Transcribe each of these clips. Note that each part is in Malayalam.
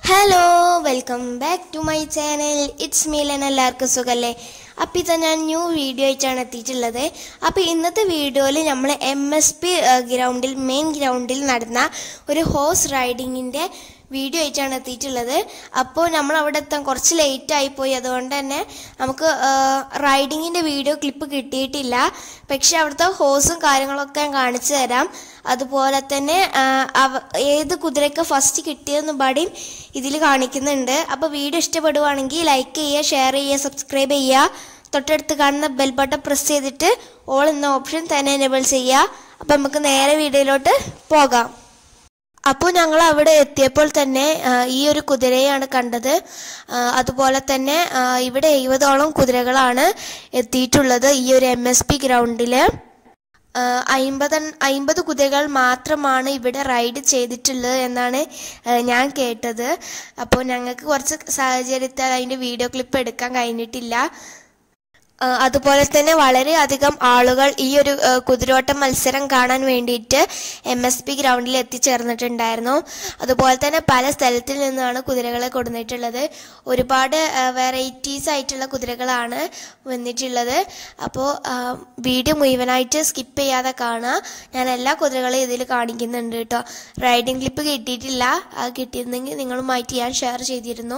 Hello welcome back to my channel it's മീലൻ എല്ലാവർക്കും സുഖല്ലേ അപ്പം ഇതാ ഞാൻ ന്യൂ വീഡിയോ ആയിട്ടാണ് എത്തിയിട്ടുള്ളത് അപ്പോൾ ഇന്നത്തെ വീഡിയോയിൽ നമ്മൾ എം എസ് പി ഗ്രൗണ്ടിൽ മെയിൻ ഗ്രൗണ്ടിൽ നടന്ന ഒരു ഹോഴ്സ് റൈഡിങ്ങിൻ്റെ വീഡിയോ ആയിട്ടാണ് എത്തിയിട്ടുള്ളത് അപ്പോൾ നമ്മൾ അവിടെ എത്താൻ കുറച്ച് ലേറ്റ് ആയിപ്പോയി അതുകൊണ്ട് തന്നെ നമുക്ക് റൈഡിങ്ങിൻ്റെ വീഡിയോ ക്ലിപ്പ് കിട്ടിയിട്ടില്ല പക്ഷെ അവിടുത്തെ ഹോഴ്സും കാര്യങ്ങളൊക്കെ ഞാൻ കാണിച്ചു തരാം അതുപോലെ തന്നെ ആ, അവ ഏത് കുതിരയ്ക്ക് ഫസ്റ്റ് കിട്ടിയതെന്ന് പാടിയും ഇതിൽ കാണിക്കുന്നുണ്ട് അപ്പോൾ വീഡിയോ ഇഷ്ടപ്പെടുവാണെങ്കിൽ ലൈക്ക് ചെയ്യുക ഷെയർ ചെയ്യുക സബ്സ്ക്രൈബ് ചെയ്യുക തൊട്ടടുത്ത് കാണുന്ന ബെൽ ബട്ടൺ പ്രസ് ചെയ്തിട്ട് ഓൾ എന്ന ഓപ്ഷൻ തന്നെ എനേബിൾ ചെയ്യുക അപ്പോൾ നമുക്ക് നേരെ വീഡിയോയിലോട്ട് പോകാം അപ്പോൾ ഞങ്ങൾ അവിടെ എത്തിയപ്പോൾ തന്നെ ആ, ഈ ഒരു കുതിരയാണ് കണ്ടത് ആ, അതുപോലെ തന്നെ ആ, ഇവിടെ എഴുപതോളം കുതിരകളാണ് എത്തിയിട്ടുള്ളത് ഈ ഒരു എം എസ് പി ഗ്രൗണ്ടിൽ അയിമ്പത് അയിമ്പത് കുതിരകൾ മാത്രമാണ് ഇവിടെ റൈഡ് ചെയ്തിട്ടുള്ളത് എന്നാണ് ആ, ഞാൻ കേട്ടത് അപ്പോൾ ഞങ്ങൾക്ക് കുറച്ച് സാഹചര്യത്താൽ അതിൻ്റെ വീഡിയോ ക്ലിപ്പ് എടുക്കാൻ കഴിഞ്ഞിട്ടില്ല ആ, അതുപോലെ തന്നെ വളരെയധികം ആളുകൾ ഈ ഒരു ആ, കുതിരോട്ട മത്സരം കാണാൻ വേണ്ടിയിട്ട് എം എസ് പി ഗ്രൗണ്ടിൽ എത്തിച്ചേർന്നിട്ടുണ്ടായിരുന്നു അതുപോലെ തന്നെ പല സ്ഥലത്തിൽ നിന്നാണ് കുതിരകളെ കൊടുത്തിട്ടുള്ളത് ഒരുപാട് വെറൈറ്റീസ് ആയിട്ടുള്ള കുതിരകളാണ് വന്നിട്ടുള്ളത് അപ്പോൾ വീഡിയോ മുഴുവനായിട്ട് സ്കിപ്പ് ചെയ്യാതെ കാണുക ഞാൻ എല്ലാ കുതിരകളെയും ഇതിൽ കാണിക്കുന്നുണ്ട് കേട്ടോ റൈഡിംഗ് ക്ലിപ്പ് കിട്ടിയിട്ടില്ല അത് കിട്ടിയിരുന്നെങ്കിൽ നിങ്ങളുമായിട്ട് ഞാൻ ഷെയർ ചെയ്തിരുന്നു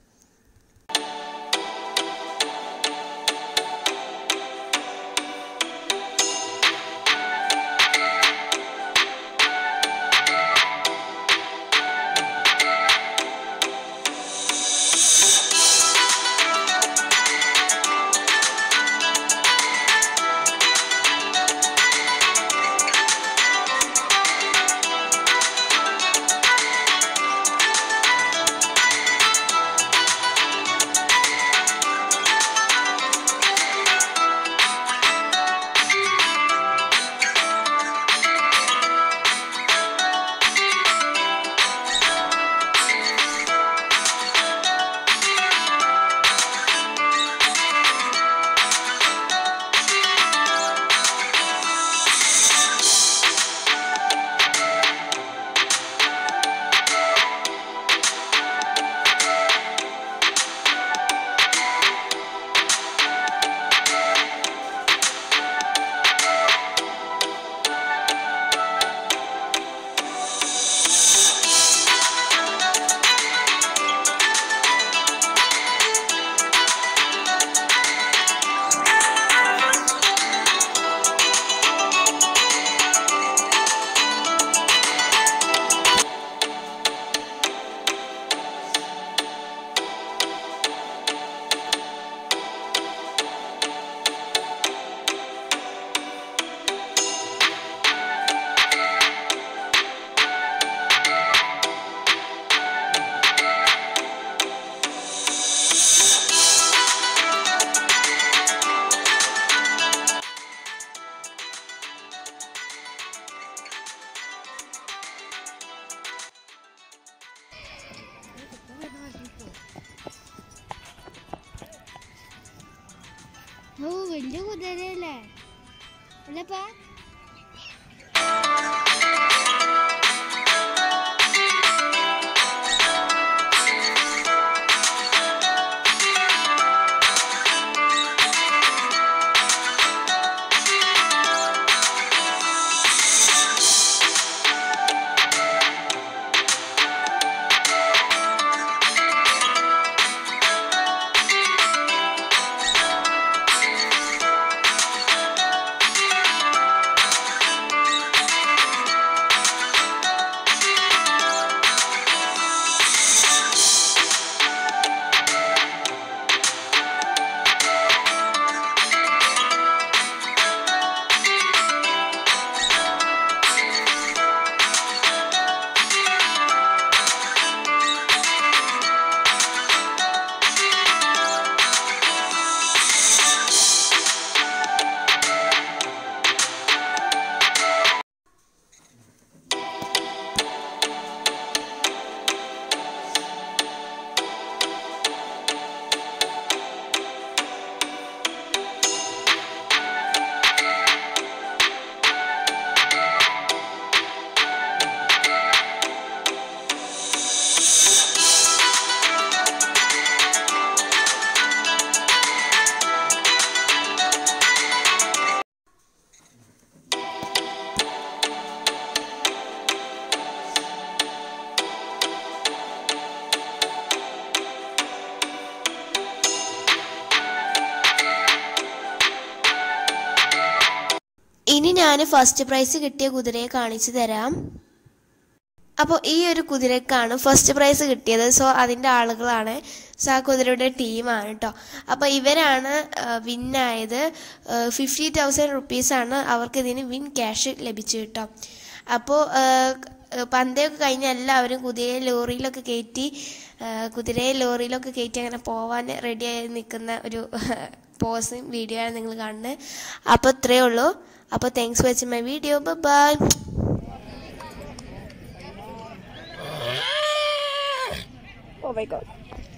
ഓ വലിയ കുതിരയല്ലേ അല്ലപ്പാ ആ ഞാൻ ഫസ്റ്റ് പ്രൈസ് കിട്ടിയ കുതിരയെ കാണിച്ചു തരാം അപ്പോൾ ഈ ഒരു കുതിരക്കാണ് ഫസ്റ്റ് പ്രൈസ് കിട്ടിയത് സോ അതിൻ്റെ ആളുകളാണ് സോ ആ കുതിരയുടെ ടീമാണ് കേട്ടോ അപ്പോൾ ഇവരാണ് വിന്നായത് ഫിഫ്റ്റി തൗസൻഡ് റുപ്പീസാണ് അവർക്ക് ഇതിന് വിൻ ക്യാഷ് ലഭിച്ചു കേട്ടോ അപ്പോൾ പന്തയൊക്കെ കഴിഞ്ഞ എല്ലാവരും കുതിരയെ ലോറിയിലൊക്കെ കയറ്റി ആ, കുതിരയെ ലോറിയിലൊക്കെ കയറ്റി അങ്ങനെ പോവാൻ റെഡിയായി നിൽക്കുന്ന ഒരു പോസും വീഡിയോ ആണ് നിങ്ങൾ കാണുന്നത് അപ്പോൾ ഇത്രയേ ഉള്ളൂ അപ്പോൾ thanks for watching my video bye Oh my god.